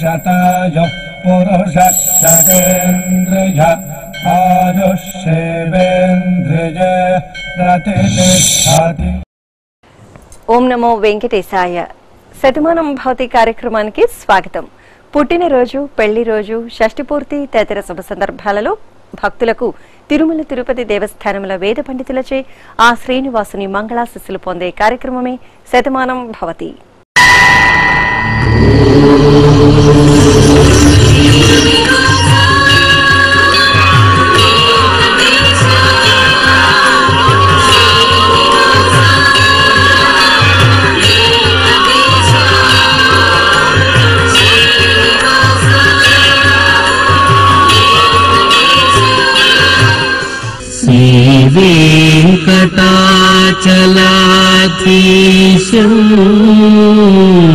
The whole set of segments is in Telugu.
शतायुः पुरुषः शतेन्द्रिय आयुष्येवेन्द्रिय प्रतिष्ठति ఓం నమో వెంకటేశాయ శతమానం భవతి కార్యక్రమానికి స్వాగతం పుట్టినరోజు పెళ్లి రోజు షష్ఠి పూర్తి తదితర శుభ సందర్భాలలో భక్తులకు తిరుమల తిరుపతి దేవస్థానముల వేద పండితులచే ఆ శ్రీనివాసుని మంగళాశిస్సులు పొందే కార్యక్రమమే శతమానం భవతి श्रीवेङ्कटाचलाधीशम्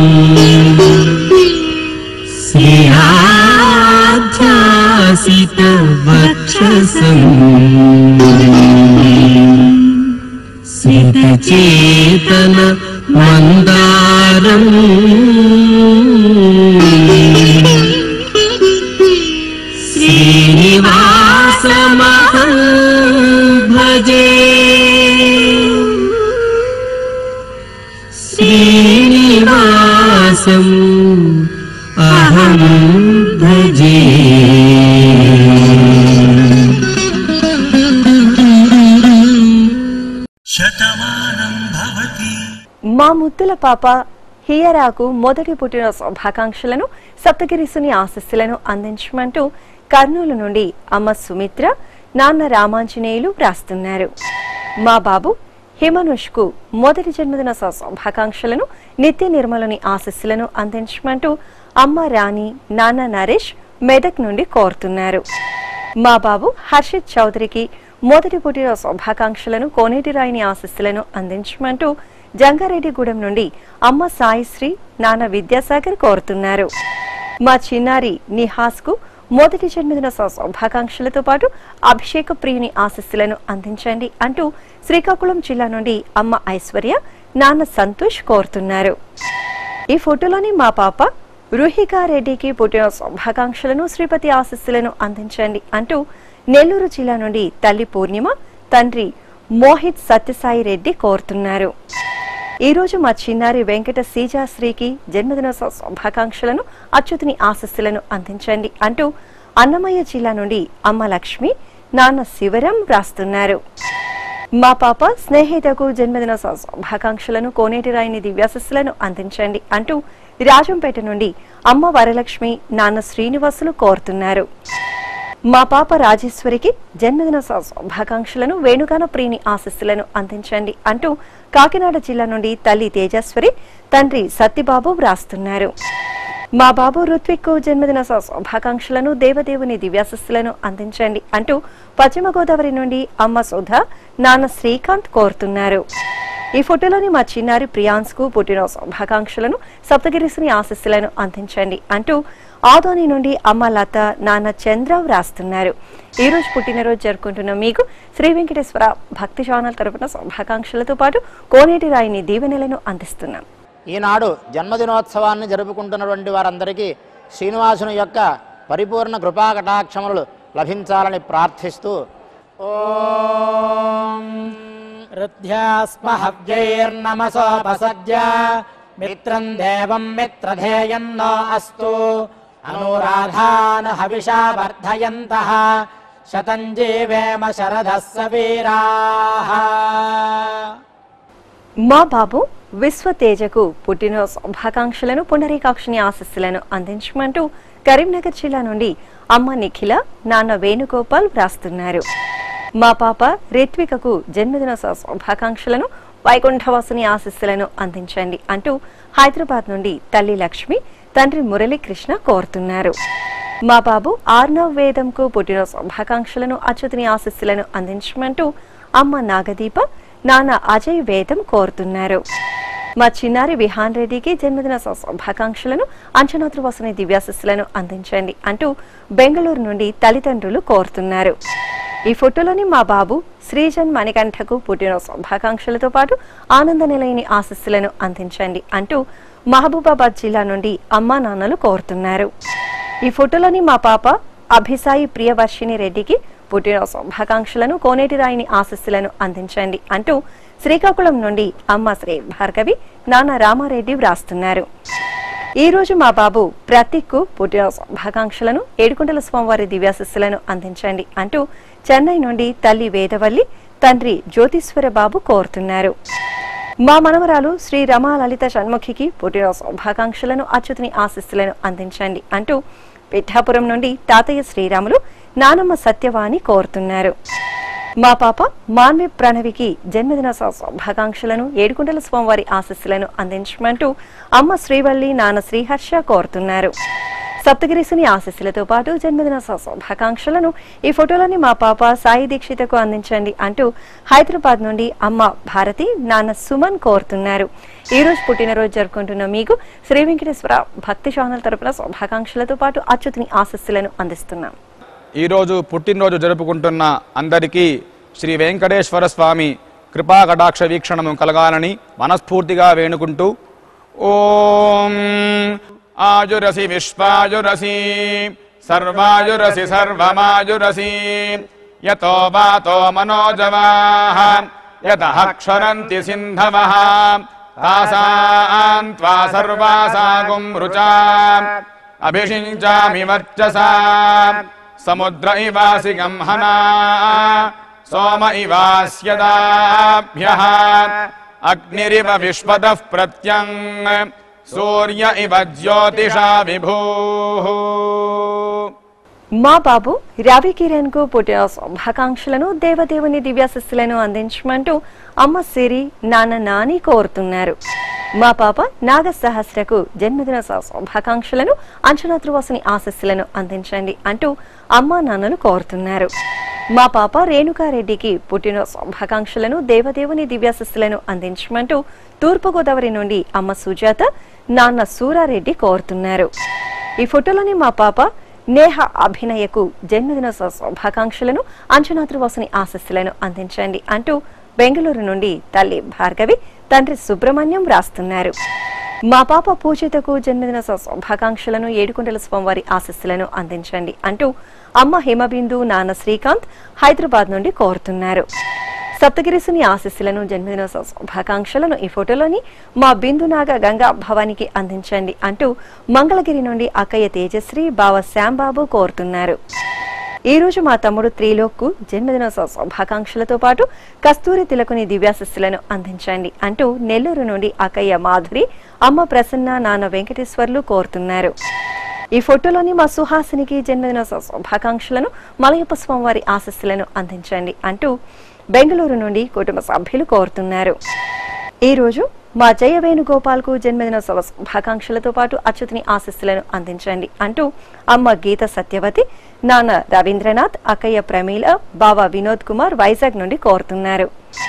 श्रियाध्यासितवक्षसम् श्रितचेतन मन्दारम् श्रीनिवासमहं भजे श्रीनिवासम् अहं भजे शतमानं भवति మా ముద్దుల పాప హియరాకు మొదటి పుట్టిన శుభాకాంక్షలను సప్తగిరీసుని ఆశస్సులను అందించమంటూ కర్నూలు నుండి అమ్మ సుమిత్ర నాన్న రామాంజనేయులు వ్రాస్తున్నారు మా బాబు హిమనుష్కు మొదటి జన్మదిన శు- శుభాకాంక్షలను నిత్య నిర్మలని ఆశస్సులను అందించమంటూ అమ్మ రాణి నాన్న నరేష్ మెదక్ నుండి కోరుతున్నారు మా బాబు హర్షిత్ చౌదరికి మొదటి పుట్టిన శుభాకాంక్షలను కోనేటి రాయిని ఆశస్సులను అందించమంటూ జంగారెడ్డిగూడెం నుండి అమ్మ సాయిశ్రీ నాన్న విద్యాసాగర్ కోరుతున్నారు మా చిన్నారి నిహాస్కు మొదటి జన్మదిన శు- శుభాకాంక్షలతో పాటు అభిషేక ప్రియుని ఆశస్సులను అందించండి అంటూ శ్రీకాకుళం జిల్లా నుండి అమ్మ ఐశ్వర్య నాన్న సంతోష్ కోరుతున్నారు ఈ ఫోటోలోని మా పాప రుహికారెడ్డికి పుట్టిన శుభాకాంక్షలను శ్రీపతి ఆశస్సులను అందించండి అంటూ నెల్లూరు జిల్లా నుండి తల్లి పూర్ణిమ తండ్రి మోహిత్ సత్యసాయి రెడ్డి కోరుతున్నారు ఈ రోజు మా చిన్నారి వెంకట సీజాశ్రీకి జన్మదిన శు- శుభాకాంక్షలను అచ్యుతుని ఆశస్సులను అందించండి అంటూ అన్నమయ్య జిల్లా నుండి అమ్మ లక్ష్మి నాన్న శివరం వ్రాస్తున్నారు మా పాప స్నేహితకు జన్మదిన శు- శుభాకాంక్షలను కోనేటి రాయిని దివ్యాశస్సులను అందించండి అంటూ రాజంపేట నుండి అమ్మ వరలక్ష్మి నాన్న శ్రీనివాసులు కోరుతున్నారు మా పాప రాజేశ్వరికి జన్మదిన శు- శుభాకాంక్షలను వేణుగాన ప్రియుని ఆశస్సులను అందించండి అంటూ కాకినాడ జిల్లా నుండి తల్లి తేజస్వరి తండ్రి సత్యబాబు వ్రాస్తున్నారు మా బాబు ఋత్విక్ జన్మదిన శు- శుభాకాంక్షలను దేవదేవుని దివ్యాశస్సులను అందించండి అంటూ పశ్చిమ గోదావరి నుండి అమ్మ సుధ నాన్న శ్రీకాంత్ కోరుతున్నారు ఈ ఫోటోలోని మా చిన్నారి ప్రియాన్స్ కు పుట్టిన శుభాకాంక్షలను సప్తగిరిసుని ఆశస్సులను అందించండి అంటూ ఆదోని నుండి అమ్మ లత నాన్న చంద్ర వ్రాస్తున్నారు ఈ రోజు పుట్టినరోజు జరుపుకుంటున్న మీకు శ్రీ వెంకటేశ్వర భక్తి ఛానల్ తరపున శుభాకాంక్షలతో పాటు కోనేటి రాయిని దీవెనలను అందిస్తున్నాం ఈనాడు జన్మదినోత్సవాన్ని జరుపుకుంటున్నటువంటి వారందరికీ శ్రీనివాసుని యొక్క పరిపూర్ణ కృపా కటాక్షములు లభించాలని ప్రార్థిస్తూ ఓం హృద్యాస్మహవ్యైర్నమసోపసజ్య మిత్రం దేవం మిత్రధేయన్నో అస్తు అనురాధాన్ హవిషా వర్ధయంతః శతం జీవేమ శరదः సవీరాः మా బాబు విశ్వతేజకు పుట్టిన శుభాకాంక్షలను పునరీకాక్షిని ఆశస్సులను అందించమంటూ కరీంనగర్ జిల్లా నుండి అమ్మ నిఖిల నాన్న వేణుగోపాల్ వ్రాస్తున్నారు మా పాప రిత్వికకు జన్మదిన శు- శుభాకాంక్షలను వైకుంఠవాసుని ఆశస్సులను అందించండి అంటూ హైదరాబాద్ నుండి తల్లి లక్ష్మి తండ్రి మురళీకృష్ణ కోరుతున్నారు మా బాబు ఆర్నవ్ వేదంకు పుట్టిన శుభాకాంక్షలను అచ్యుతుని ఆశస్సులను అందించమంటూ అమ్మ నాగదీప నాన్న అజయ్ వేదం కోరుతున్నారు మా చిన్నారి విహాన్ రెడ్డికి జన్మదిన శు- శుభాకాంక్షలను అంచనాద్రు వసని దివ్యాశస్సులను అందించండి అంటూ బెంగళూరు నుండి తల్లిదండ్రులు కోరుతున్నారు ఈ ఫోటోలోని మా బాబు శ్రీజన్ మణికంఠకు పుట్టిన శుభాకాంక్షలతో పాటు ఆనంద నిలయని ఆశస్సులను అందించండి అంటూ మహబూబాబాద్ జిల్లా నుండి అమ్మా నాన్నలు కోరుతున్నారు ఈ ఫోటోలోని మా పాప అభిసాయి ప్రియవర్షిణి రెడ్డికి పుట్టినరోజు శుభాకాంక్షలను కోనేటి రాయిని ఆశస్సులను అందించండి అంటూ శ్రీకాకుళం నుండి అమ్మ శ్రీ భార్గవి నాన్న రామారెడ్డి వ్రాస్తున్నారు ఈ రోజు మా బాబు ప్రతీక్కు పుట్టినరోజు శుభాకాంక్షలను ఏడుకొండల స్వామివారి దివ్యాశస్సులను అందించండి అంటూ చెన్నై నుండి తల్లి వేదవల్లి తండ్రి జ్యోతిశ్వర బాబు కోరుతున్నారు మా మనవరాలు శ్రీ రమా లలిత షణ్ముఖికి పుట్టినరోజు శుభాకాంక్షలను అచ్యుతుని ఆశీస్సులను అందించండి అంటూ పిఠాపురం నుండి తాతయ్య శ్రీరాములు నానమ్మ సత్యవాణి కోరుతున్నారు మా పాప మాన్వి ప్రణవికి జన్మదిన శుభాకాంక్షలను ఏడుకొండల స్వామివారి ఆశస్సులను అందించమంటూ అమ్మ శ్రీవల్లి నాన్న శ్రీహర్ష కోరుతున్నారు సప్తగిరిసుని ఆశస్సులతో పాటు జన్మదిన శుభాకాంక్షలను ఈ ఫోటోలని మా పాప సాయి దీక్షితకు అందించండి అంటూ హైదరాబాద్ నుండి అమ్మ భారతి నాన్న సుమన్ కోరుతున్నారు ఈ రోజు పుట్టినరోజు జరుపుకుంటున్న మీకు శ్రీ వెంకటేశ్వర భక్తి ఛానల్ తరపున శుభాకాంక్షలతో పాటు అచ్యుతుని ఆశస్సులను అందిస్తున్నాం ఈరోజు పుట్టినరోజు జరుపుకుంటున్న అందరికీ శ్రీ వెంకటేశ్వర స్వామి కృపా కటాక్ష వీక్షణము కలగాలని మనస్ఫూర్తిగా వేణుకుంటూ ఓం ఆయురసి విశ్వాయురసి సర్వాయురసి సర్వమాయురసి యతో వాతో మనోజవాః యతః క్షరంతి సింధవః తాసాం త్వా సర్వాసాగుం రుచా అభిషించామి వర్చసా సముద్ర ఇవాసి గంహనా సోమ ఇవాస్యదాభ్య అగ్నిరివ విశ్వదః ప్రత్యంగ్ సూర్య ఇవ జ్యోతిషా విభూ మా బాబు రవి కిరణ్ కు పుట్టిన శుభాకాంక్షలను దేవదేవుని దివ్యాశస్సులను అందించమంటూ అమ్మ సిరి నాన్న నాని కోరుతున్నారు మా పాప నాగ సహస్రకు జన్మదిన శుభాకాంక్షలను అంచనా త్రువాసుని ఆశస్సులను అందించండి అంటూ అమ్మా నాన్నలు కోరుతున్నారు మా పాప రేణుకారెడ్డికి పుట్టిన శుభాకాంక్షలను దేవదేవుని దివ్యాశస్సులను అందించమంటూ తూర్పుగోదావరి నుండి అమ్మ సుజాత నాన్న సూరారెడ్డి కోరుతున్నారు ఈ ఫోటోలోని మా పాప నేహ అభినయకు జన్మదిన శుభాకాంక్షలను అంచనా త్రివాసుని ఆశస్సులను అందించండి అంటూ బెంగళూరు నుండి తల్లి భార్గవి తండ్రి సుబ్రహ్మణ్యం వ్రాస్తున్నారు మా పాప పూజితకు జన్మదిన శుభాకాంక్షలను ఏడుకొండల స్వామివారి ఆశస్సులను అందించండి అంటూ అమ్మ హిమబిందు నాన్న శ్రీకాంత్ హైదరాబాద్ నుండి కోరుతున్నారు సప్తగిరిసుని ఆశస్సులను జన్మదిన శుభాకాంక్షలను ఈ ఫోటోలోని మా బిందునాగ గంగా భవానికి అందించండి అంటూ మంగళగిరి నుండి అక్కయ్య తేజశ్రీ బావ శ్యాంబాబు కోరుతున్నారు ఈ రోజు మా తమ్ముడు త్రిలోక్కు జన్మదిన శుభాకాంక్షలతో పాటు కస్తూరి తిలకుని దివ్యాశస్సులను అందించండి అంటూ నెల్లూరు నుండి అక్కయ్య మాధురి అమ్మ ప్రసన్న నాన్న వెంకటేశ్వర్లు కోరుతున్నారు ఈ ఫోటోలోని మా సుహాసినికి జన్మదిన శుభాకాంక్షలను మలయప్ప స్వామివారి ఆశస్సులను అందించండి అంటూ బెంగళూరు నుండి కుటుంబ సభ్యులు కోరుతున్నారు ఈ రోజు మా జయ వేణుగోపాల్కు జన్మదిన శుభాకాంక్షలతో పాటు అచ్యుతుని ఆశస్సులను అందించండి అంటూ అమ్మ గీత సత్యవతి నాన్న రవీంద్రనాథ్ అక్కయ్య ప్రమీల బావ వినోద్ కుమార్ వైజాగ్ నుండి కోరుతున్నారు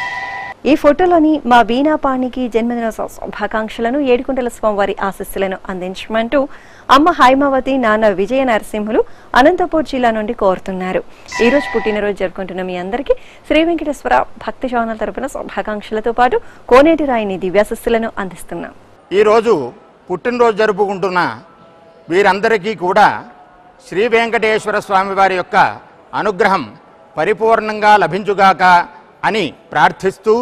ఈ ఫోటోలోని మా వీణాపాణికి జన్మదిన శుభాకాంక్షలను ఏడుకుంటల స్వామివారి ఆశస్సులను అందించమంటూ అమ్మ హైమావతి నాన్న విజయ నరసింహులు అనంతపూర్ జిల్లా నుండి కోరుతున్నారు ఈ రోజు పుట్టినరోజు జరుపుకుంటున్న మీ అందరికీ శ్రీ వెంకటేశ్వర భక్తి ఛానల్ తరపున శుభాకాంక్షలతో పాటు కోనేటి రాయిని దివ్యాశస్సులను అందిస్తున్నాం ఈరోజు పుట్టినరోజు జరుపుకుంటున్న వీరందరికీ కూడా శ్రీ వెంకటేశ్వర స్వామి వారి యొక్క అనుగ్రహం పరిపూర్ణంగా లభించుగాక అని ప్రార్థిస్తూ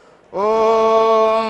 ఓం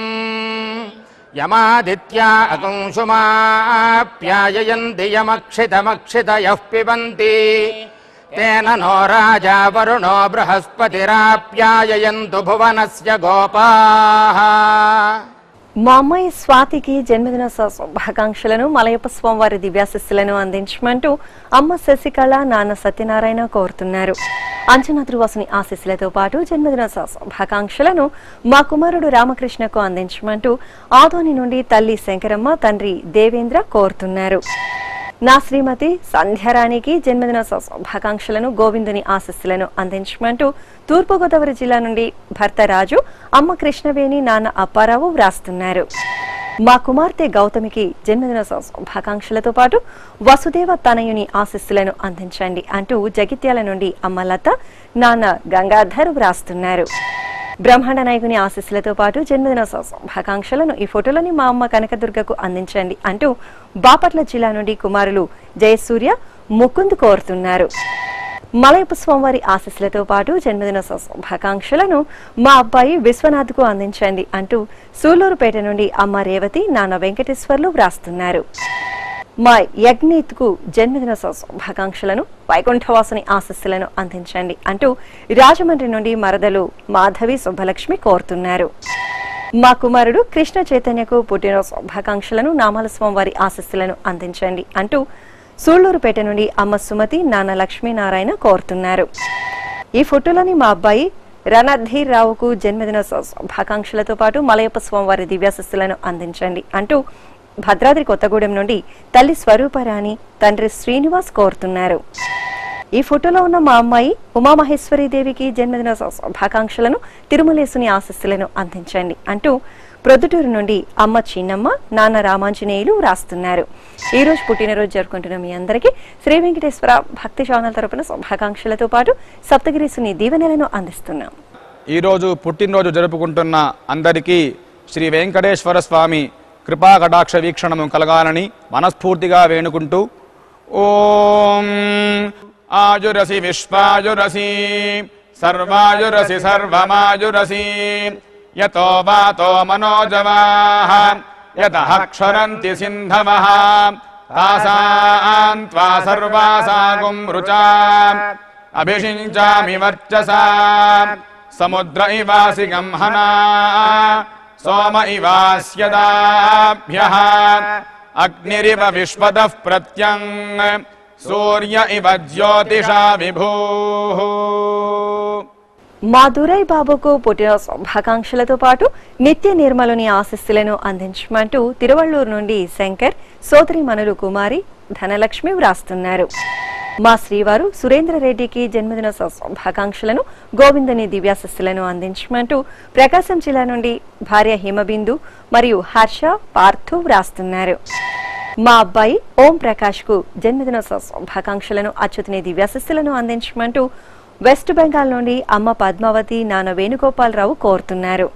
యమాదిత్యా అకంశుమాప్యాయయంతి యమక్షితమక్షితయః పిబంతి తేన నో రాజా వరుణో బృహస్పతిరాప్యాయయంతు భువనస్య గోపాః మా అమ్మాయి స్వాతికి జన్మదిన శ- శుభాకాంక్షలను మలయప్ప స్వామివారి దివ్యాశస్సులను అందించమంటూ అమ్మ శశికళ నాన్న సత్యనారాయణ కోరుతున్నారు అంచనా త్రివాసుని ఆశీస్సులతో పాటు జన్మదిన శ- శుభాకాంక్షలను మా కుమారుడు రామకృష్ణకు అందించమంటూ ఆదోని నుండి తల్లి శంకరమ్మ తండ్రి దేవేంద్ర కోరుతున్నారు నా శ్రీమతి సంధ్యారాణికి జన్మదిన శ- శుభాకాంక్షలను గోవిందుని ఆశస్సులను అందించమంటూ తూర్పుగోదావరి జిల్లా నుండి భర్త రాజు అమ్మ కృష్ణవేణి నాన్న అప్పారావు వ్రాస్తున్నారు మా కుమార్తె గౌతమికి జన్మదిన శ- శుభాకాంక్షలతో పాటు వసుదేవ తనయుని ఆశస్సులను అందించండి అంటూ జగిత్యాల నుండి అమ్మ లత నాన్న గంగాధర్ వ్రాస్తున్నారు బ్రహ్మాండ నాయకుని ఆశీస్సులతో పాటు జన్మదిన శుభాకాంక్షలను ఈ ఫోటోలోని మా అమ్మ కనకదుర్గకు అందించండి అంటూ బాపట్ల జిల్లా నుండి కుమారులు జయసూర్య ముకుంద్ కోరుతున్నారు మలయప్ప స్వామివారి ఆశీస్సులతో పాటు జన్మదిన శుభాకాంక్షలను మా అబ్బాయి విశ్వనాథ్కు అందించండి అంటూ సూలూరుపేట నుండి అమ్మ రేవతి నాన్న వెంకటేశ్వర్లు వ్రాస్తున్నారు మా యజ్ఞీత్కు జన్మదిన శుభాకాంక్షలను వైకుంఠవాసుని ఆశస్సులను అందించండి అంటూ రాజమండ్రి నుండి మరదలు మాధవి శుభలక్ష్మి కోరుతున్నారు మా కుమారుడు కృష్ణ చైతన్యకు పుట్టిన శుభాకాంక్షలను నామాల స్వామివారి ఆశస్సులను అందించండి అంటూ సూళ్లూరుపేట నుండి అమ్మ సుమతి నాన్న లక్ష్మీనారాయణ కోరుతున్నారు ఈ ఫోటోలోని మా అబ్బాయి రణధీర్ రావుకు జన్మదిన శుభాకాంక్షలతో పాటు మలయప్ప స్వామివారి దివ్యాశస్సులను అందించండి అంటూ భద్రాద్రి కొత్తగూడెం నుండి తల్లి స్వరూపరాణి తండ్రి శ్రీనివాస్ కోరుతున్నారు ఈ ఫోటోలో ఉన్న మా అమ్మాయి ఉమామహేశ్వరి దేవికి జన్మదిన శుభాకాంక్షలను తిరుమలేసుని ఆశస్సులను అందించండి అంటూ ప్రొద్దుటూరు నుండి అమ్మ చిన్నమ్మ నాన్న రామాంజనేయులు రాస్తున్నారు ఈ రోజు పుట్టినరోజు జరుపుకుంటున్న మీ అందరికీ శ్రీ వెంకటేశ్వర భక్తి ఛానల్ తరపున శుభాకాంక్షలతో పాటు సప్తగిరీసుని దీవెనలను అందిస్తున్నాం ఈరోజు పుట్టినరోజు జరుపుకుంటున్న అందరికీ శ్రీ వెంకటేశ్వర స్వామి కృపా కటాక్ష వీక్షణము కలగాలని మనస్ఫూర్తిగా వేణుకుంటూ ఓం ఆయురసి విశ్వాయురసి సర్వాయురసి సర్వమాయురసి యతో వాతో మనోజవాః యతః క్షరంతి సింధవః తాసాం త్వా సర్వాసాగుం రుచా అభిషించామి వర్చసా సముద్ర ఇవాసి గంహనా సోమ ఇవాస్యదాభ్యः అగ్నిరివ విశ్వదః ప్రత్యంగ్ సూర్య ఇవ జ్యోతిషా విభూః మా దురై బాబుకు పుట్టిన శుభాకాంక్షలతో పాటు నిత్య నిర్మలుని ఆశస్సులను అందించమంటూ తిరువళ్ళూరు నుండి శంకర్ సోదరి మనులు కుమారి ధనలక్ష్మి వ్రాస్తున్నారు మా శ్రీవారు సురేంద్ర రెడ్డికి జన్మదిన శుభాకాంక్షలను గోవిందని దివ్యాశస్సులను అందించమంటూ ప్రకాశం జిల్లా నుండి భార్య హిమబిందు మరియు హర్ష పార్థు వ్రాస్తున్నారు మా అబ్బాయి ఓం ప్రకాష్ కు జన్మదిన శుభాకాంక్షలను అచ్యుతుని దివ్యాశస్సులను అందించమంటూ వెస్ట్ బెంగాల్ నుండి అమ్మ పద్మావతి నాన్న వేణుగోపాలరావు కోరుతున్నారు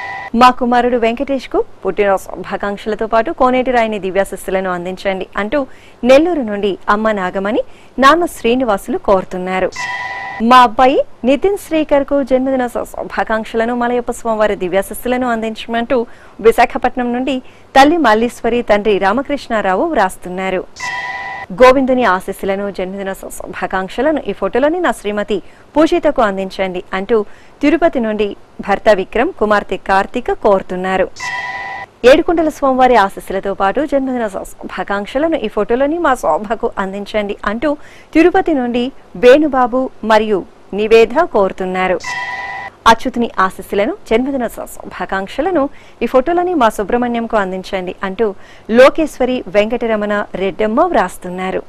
మా కుమారుడు వెంకటేష్ కు పుట్టిన శుభాకాంక్షలతో పాటు కోనేటి రాయిని దివ్యాశస్సులను అందించండి అంటూ నెల్లూరు నుండి అమ్మ నాగమణి నాన్న శ్రీనివాసులు కోరుతున్నారు మా అబ్బాయి నితిన్ శ్రీకర్ కు జన్మదిన శుభాకాంక్షలను మలయప్ప స్వామివారి దివ్యాశస్సులను అందించమంటూ విశాఖపట్నం నుండి తల్లి మల్లీశ్వరి తండ్రి రామకృష్ణారావు వ్రాస్తున్నారు గోవిందుని ఆశీస్సులను జన్మదిన శుభాకాంక్షలను ఈ ఫోటోలోని నా శ్రీమతి పూజితకు అందించండి అంటూ తిరుపతి నుండి భర్త విక్రమ్ కుమార్తె కార్తీక కోరుతున్నారు ఏడుకుంటల స్వామివారి ఆశీస్సులతో పాటు జన్మదిన శుభాకాంక్షలను ఈ ఫోటోలోని మా శోభకు అందించండి అంటూ తిరుపతి నుండి వేణుబాబు మరియు నివేద కోరుతున్నారు అచ్యుతుని ఆశీస్సులను జన్మదిన శుభాకాంక్షలను ఈ ఫోటోలని మా సుబ్రహ్మణ్యంకు అందించండి అంటూ లోకేశ్వరి వెంకటరమణ రెడ్డమ్మ వ్రాస్తున్నారు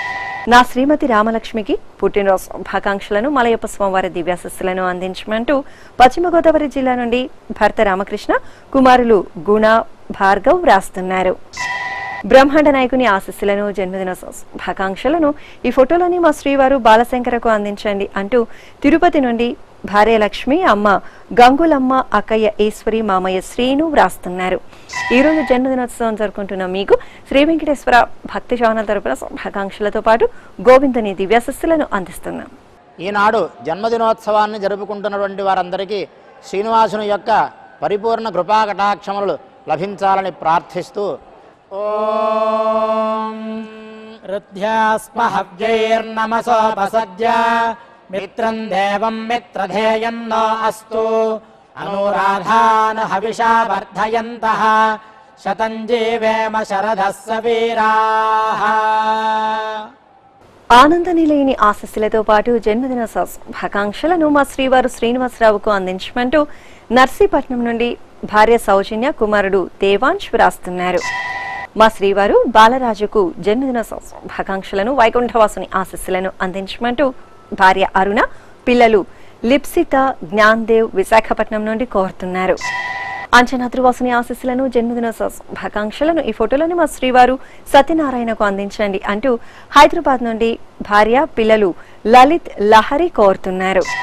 నా శ్రీమతి రామలక్ష్మికి పుట్టినరోజు శుభాకాంక్షలను మలయప్ప స్వామివారి దివ్యాశస్సులను అందించమంటూ పశ్చిమ గోదావరి జిల్లా నుండి భర్త రామకృష్ణ కుమారులు గుణ భార్గవ్ వ్రాస్తున్నారు బ్రహ్మాండ నాయకుని ఆశస్సులను జన్మదిన శుభాకాంక్షలను ఈ ఫోటోలోని మా శ్రీవారు బాలశంకరకు అందించండి అంటూ తిరుపతి నుండి భార్య లక్ష్మి అమ్మ గంగులమ్మ అక్కయ్య ఈశ్వరి మామయ్య శ్రీను వ్రాస్తున్నారు ఈ రోజు జన్మదినోత్సవం జరుపుకుంటున్న మీకు శ్రీ వెంకటేశ్వర భక్తి ఛానల్ తరపున శుభాకాంక్షలతో పాటు గోవిందుని దివ్యాశస్సులను అందిస్తున్నాం ఈనాడు జన్మదినోత్సవాన్ని జరుపుకుంటున్నటువంటి వారందరికీ శ్రీనివాసుని యొక్క పరిపూర్ణ కృపా కటాక్షములు లభించాలని ప్రార్థిస్తూ ఓం రుధ్యాస్మ హవ్యైర్నమసోపసజ్య మిత్రం దేవం మిత్రధేయన్నో అస్తు అనురాధాన్ హవిషా వర్ధయంతః శతం జీవేమ శరదः సవీరాः ఆనంద నిలయని ఆశస్సులతో పాటు జన్మదిన శుభాకాంక్షలను మా శ్రీవారు శ్రీనివాసరావుకు అందించమంటూ నర్సీపట్నం నుండి భార్య సౌజన్య కుమారుడు దేవాంశ్ వ్రాస్తున్నారు మా శ్రీవారు బాలరాజుకు జన్మదిన శుభాకాంక్షలను వైకుంఠవాసుని ఆశస్సులను అందించమంటూ భార్య అరుణ పిల్లలు లిప్సిత జ్ఞాన్దేవ్ విశాఖపట్నం నుండి కోరుతున్నారు అంచనా ధ్రువాసుని ఆశీస్సులను జన్మదిన శుభాకాంక్షలను ఈ ఫోటోలోని మా శ్రీవారు సత్యనారాయణకు అందించండి అంటూ హైదరాబాద్ నుండి భార్య పిల్లలు లలిత్ లహరి కోరుతున్నారు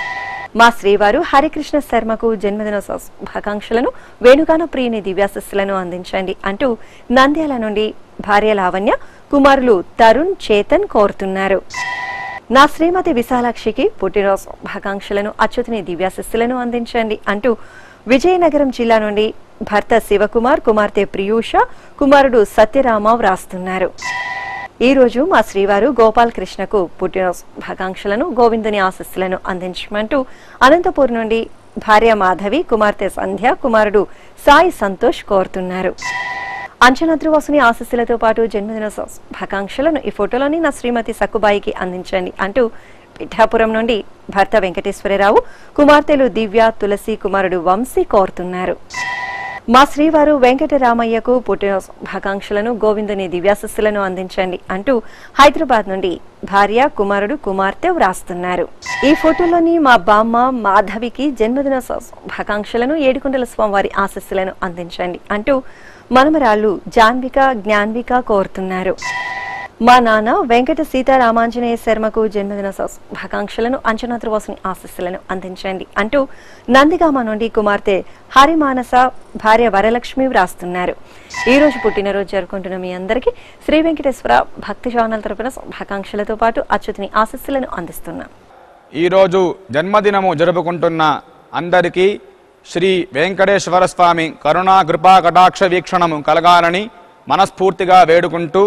మా శ్రీవారు హరికృష్ణ శర్మకు జన్మదిన శుభాకాంక్షలను వేణుగాన ప్రియుని దివ్యాశస్సులను అందించండి అంటూ నంద్యాల నుండి భార్య లావణ్య కుమారులు తరుణ్ చేతన్ కోరుతున్నారు నా శ్రీమతి విశాలాక్షికి పుట్టినరోజు శుభాకాంక్షలను అచ్యుతుని దివ్యాశస్సులను అందించండి అంటూ విజయనగరం జిల్లా నుండి భర్త శివకుమార్ కుమార్తె ప్రియూష కుమారుడు సత్యరామ వ్రాస్తున్నారు ఈ రోజు మా శ్రీవారు గోపాల్ కృష్ణకు పుట్టినరోజు శుభాకాంక్షలను గోవిందుని ఆశస్సులను అందించమంటూ అనంతపూర్ నుండి భార్య మాధవి కుమార్తె సంధ్య కుమారుడు సాయి సంతోష్ కోరుతున్నారు అంచనాద్రివాసుని ఆశస్సులతో పాటు జన్మదిన శుభాకాంక్షలను ఈ ఫోటోలోని నా శ్రీమతి సక్కుబాయికి అందించండి అంటూ పిఠాపురం నుండి భర్త వెంకటేశ్వరరావు కుమార్తెలు దివ్య తులసి కుమారుడు వంశీ కోరుతున్నారు మా శ్రీవారు వెంకటరామయ్యకు పుట్టిన శుభాకాంక్షలను గోవిందుని దివ్యాశస్సులను అందించండి అంటూ హైదరాబాద్ నుండి భార్య కుమారుడు కుమార్తె వ్రాస్తున్నారు ఈ ఫోటోలోని మా బామ్మ మాధవికి జన్మదిన శుభాకాంక్షలను ఏడుకొండల స్వామివారి ఆశస్సులను అందించండి అంటూ మనమరాళ్ళు జాన్విక జ్ఞాన్విక కోరుతున్నారు మా నాన్న వెంకట సీతారామాంజనేయ శర్మకు జన్మదిన శుభాకాంక్షలను అంచనాద్రవాసుని ఆశస్సులను అందించండి అంటూ నందిగామ నుండి కుమార్తె హరిమానస భార్య వరలక్ష్మి వ్రాస్తున్నారు ఈ రోజు పుట్టినరోజు జరుపుకుంటున్న మీ అందరికీ శ్రీ వెంకటేశ్వర భక్తి ఛానల్ తరపున శుభాకాంక్షలతో పాటు అచ్యుతుని ఆశస్సులను అందిస్తున్నాం ఈరోజు జన్మదినము జరుపుకుంటున్న అందరికీ శ్రీ వెంకటేశ్వర స్వామి కరుణా కృపా కటాక్ష వీక్షణము కలగాలని మనస్ఫూర్తిగా వేడుకుంటూ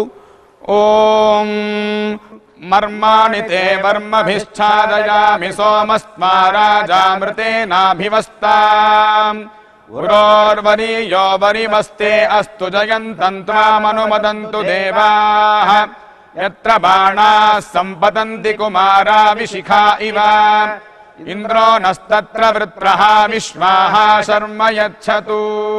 ఓం మర్మాణి తే వర్మభిశ్చాదయామి సోమస్మా రాజామృతేనాభివస్తా గురోర్వరీయో వరిమస్తే అస్తు జయంతం త్వామనుమదంతు దేవాః యత్ర బాణాः सम्पतन्ति కుమారా విశిఖా ఇవ ఇంద్రో నస్తత్ర వృత్రః విశ్వాः శర్మ యచ్చతు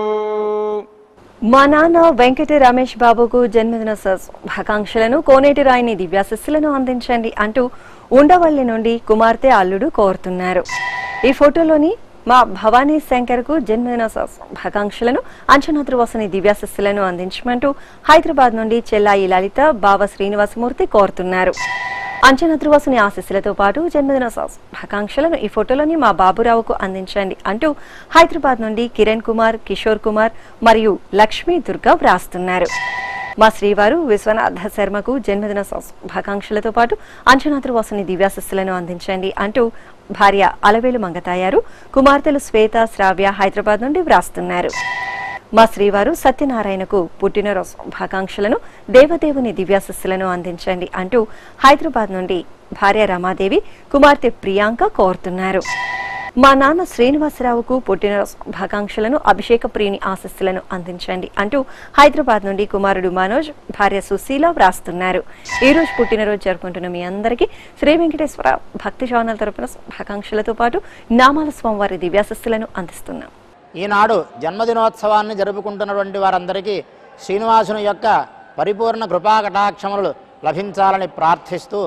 మా నాన్న వెంకట రమేష్ బాబుకు జన్మదిన శుభాకాంక్షలను కోనేటి రాయిని దివ్యాశస్సులను అందించండి అంటూ ఉండవల్లి నుండి కుమార్తె అల్లుడు కోరుతున్నారు ఈ ఫోటోలోని మా భవానీ శంకర్ కు జన్మదిన శుభాకాంక్షలను అంచనాద్రివాసుని దివ్యాశస్సులను అందించమంటూ హైదరాబాద్ నుండి చెల్లాయి లలిత బావ శ్రీనివాసమూర్తి కోరుతున్నారు అంచనాద్రివాసుని ఆశస్సులతో పాటు జన్మదిన శుభాకాంక్షలను ఈ ఫోటోలోని మా బాబురావుకు అందించండి అంటూ హైదరాబాద్ నుండి కిరణ్ కుమార్ కిషోర్ కుమార్ మరియు లక్ష్మీ దుర్గా వ్రాస్తున్నారు మా శ్రీవారు విశ్వనాథ శర్మకు జన్మదిన శుభాకాంక్షలతో పాటు అంచనాద్రివాసుని దివ్యాశస్సులను అందించండి అంటూ భార్య అలవేలు మంగతాయారు కుమార్తెలు శ్వేత శ్రావ్య హైదరాబాద్ నుండి వ్రాస్తున్నారు మా శ్రీవారు సత్యనారాయణకు పుట్టినరోజు శుభాకాంక్షలను దేవదేవుని దివ్యాశస్సులను అందించండి అంటూ హైదరాబాద్ నుండి భార్య రమాదేవి కుమార్తె ప్రియాంక కోరుతున్నారు మా నాన్న శ్రీనివాసరావుకు పుట్టినరోజు శుభాకాంక్షలను అభిషేక ప్రియుని ఆశస్సులను అందించండి అంటూ హైదరాబాద్ నుండి కుమారుడు మనోజ్ భార్య సుశీల వ్రాస్తున్నారు ఈ రోజు పుట్టినరోజు జరుపుకుంటున్న మీ అందరికీ శ్రీ వెంకటేశ్వర భక్తి ఛానల్ తరపున శుభాకాంక్షలతో పాటు నామాల స్వామివారి దివ్యాశస్సులను అందిస్తున్నాం ఈనాడు జన్మదినోత్సవాన్ని జరుపుకుంటున్నటువంటి వారందరికీ శ్రీనివాసుని యొక్క పరిపూర్ణ కృపా కటాక్షములు లభించాలని ప్రార్థిస్తూ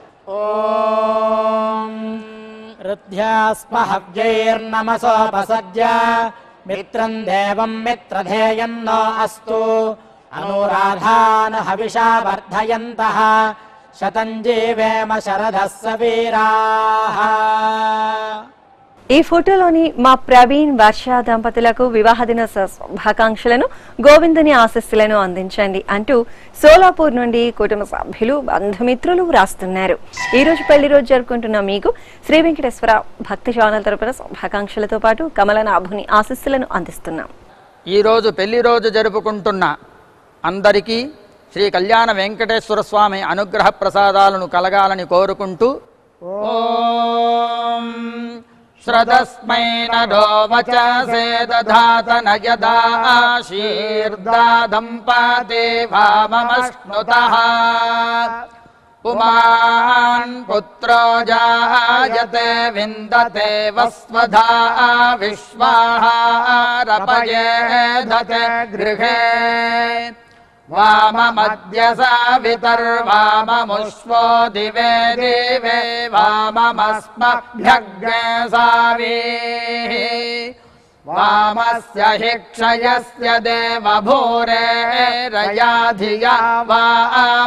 ఓం హృద్యాస్మహవ్యైర్నమసోపసజ్య మిత్రం దేవం మిత్రధేయన్నో అస్తు అనురాధాన్ హవిషా వర్ధయంతః శతం జీవేమ శరదः సవీరాः ఈ ఫోటోలోని మా ప్రవీణ్ వర్ష దంపతులకు వివాహ దిన శుభాకాంక్షలను గోవిందుని ఆశస్సులను అందించండి అంటూ సోలాపూర్ నుండి కుటుంబ సభ్యులు బంధుమిత్రులు వ్రాస్తున్నారు ఈ రోజు పెళ్లి రోజు జరుపుకుంటున్న మీకు శ్రీ వెంకటేశ్వర భక్తి ఛానల్ తరపున శుభాకాంక్షలతో పాటు కమలనాభుని ఆశస్సులను అందిస్తున్నాం ఈరోజు పెళ్లి రోజు జరుపుకుంటున్న అందరికీ శ్రీ కళ్యాణ వెంకటేశ్వర స్వామి అనుగ్రహ ప్రసాదాలను కలగాలని కోరుకుంటూ ఓం శ్రదస్మై నడో వచసే దధాత నయదాశీర్దాదం పాదే వామమశ్నుతః పుమాన్ పుత్రో జాయతే విందతే వస్వధా విశ్వాహారపయేధతే గృహే వామమద్య సావితర్వామముష్వో దివే దివే వామమస్మభ్యగ్నే సావీः వామస్య హి క్షయస్య దేవభూరే రయా ధియా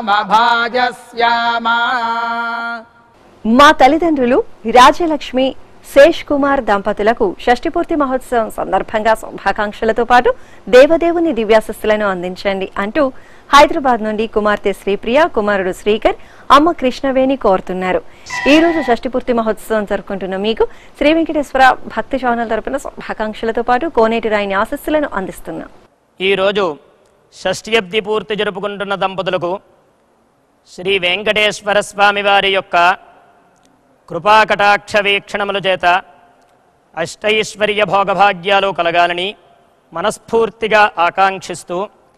వామభాజస్యామా మా తల్లిదండ్రులు రాజ్యలక్ష్మి శేష్ కుమార్ దంపతులకు షష్ఠిపూర్తి మహోత్సవం సందర్భంగా శుభాకాంక్షలతో పాటు దేవదేవుని దివ్యాశస్సులను అందించండి అంటూ హైదరాబాద్ నుండి కుమార్తె శ్రీప్రియ కుమారుడు శ్రీకర్ అమ్మ కృష్ణవేణి కోరుతున్నారు ఈ రోజు షష్ఠిపూర్తి మహోత్సవం జరుపుకుంటున్న మీకు శ్రీ వెంకటేశ్వర భక్తి ఛానల్ తరపున శుభాకాంక్షలతో పాటు కోనేటి రాయిని ఆశస్సులను అందిస్తున్నాం ఈరోజు షష్ఠ్యబ్ది పూర్తి జరుపుకుంటున్న దంపతులకు శ్రీ వెంకటేశ్వర స్వామి వారి యొక్క కృపాకటాక్ష వీక్షణముల చేత అష్టైశ్వర్య భోగభాగ్యాలు కలగాలని మనస్ఫూర్తిగా ఆకాంక్షిస్తూ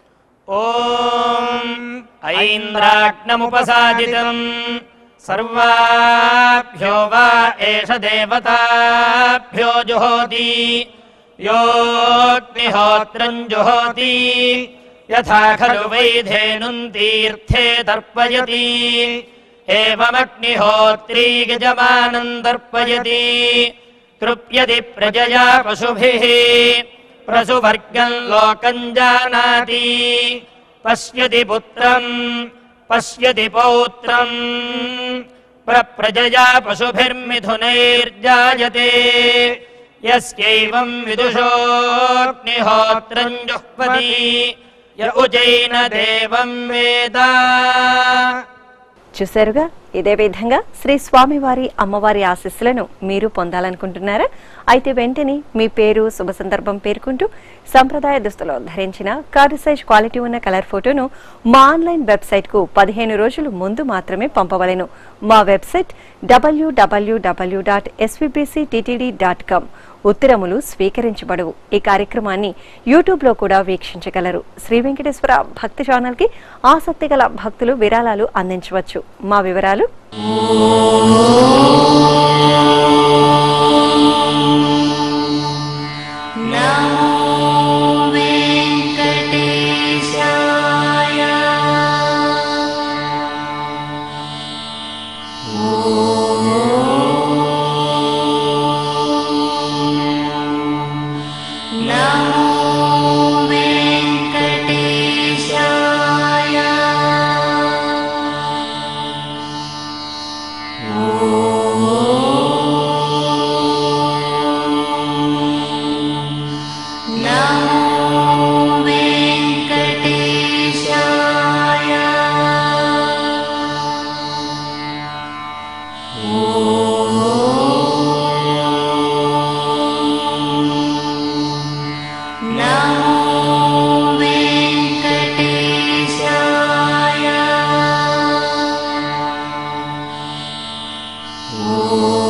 ఓం ఐంద్రాగ్నముపసాదితం సర్వాభ్యో వా ఏష దేవతాభ్యో జుహోతి योऽग्निहोत्रम् जुहोति यथा खलु वैधेनुम् तीर्थे तर्पयति एवमग्निहोत्री यजमानम् तर्पयति तृप्यति प्रजया पशुभिः प्रसुवर्गम् लोकम् जानाति पश्यति पुत्रम् पश्यति पौत्रम् प्रप्रजया पशुभिर्मिथुनैर्जायते यस्यैवम् विदुषोऽग्निहोत्रम् जुह्वति य उजैन देवम् वेद చూశారుగా ఇదే విధంగా శ్రీ స్వామివారి అమ్మవారి ఆశీస్సులను మీరు పొందాలనుకుంటున్నారా అయితే వెంటనే మీ పేరు శుభ సందర్భం పేర్కొంటూ సంప్రదాయ దుస్తులు ధరించిన కార్డు సైజ్ క్వాలిటీ ఉన్న కలర్ ఫోటోను మా ఆన్లైన్ వెబ్సైట్ కు పదిహేను రోజులు ముందు మాత్రమే పంపవలెను మా website W W W dot dot com ఉత్తరములు స్వీకరించబడవు ఈ కార్యక్రమాన్ని యూట్యూబ్ లో కూడా వీక్షించగలరు శ్రీ వెంకటేశ్వర భక్తి ఛానల్ కి ఆసక్తి గల భక్తులు విరాళాలు అందించవచ్చు మా వివరాలు ఓ